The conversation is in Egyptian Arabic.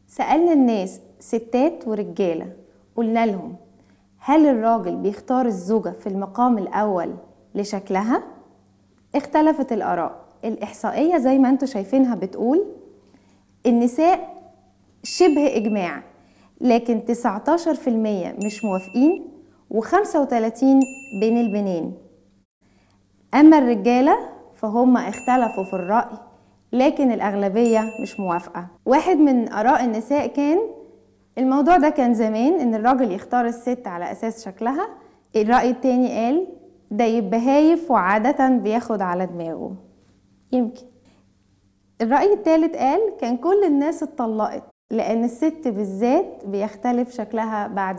سألنا الناس ستات ورجالة قلنا لهم هل الراجل بيختار الزوجة في المقام الأول لشكلها؟ اختلفت الآراء الإحصائية زي ما انتوا شايفينها بتقول النساء شبه إجماع لكن 19% مش موافقين و35 بين البنين أما الرجالة فهم اختلفوا في الرأي لكن الأغلبية مش موافقة واحد من آراء النساء كان الموضوع ده كان زمان إن الراجل يختار الست على أساس شكلها الرأي التاني قال ده يبقى هايف وعادة بياخد على دماغه يمكن الرأي التالت قال كان كل الناس اتطلقت لأن الست بالذات بيختلف شكلها بعد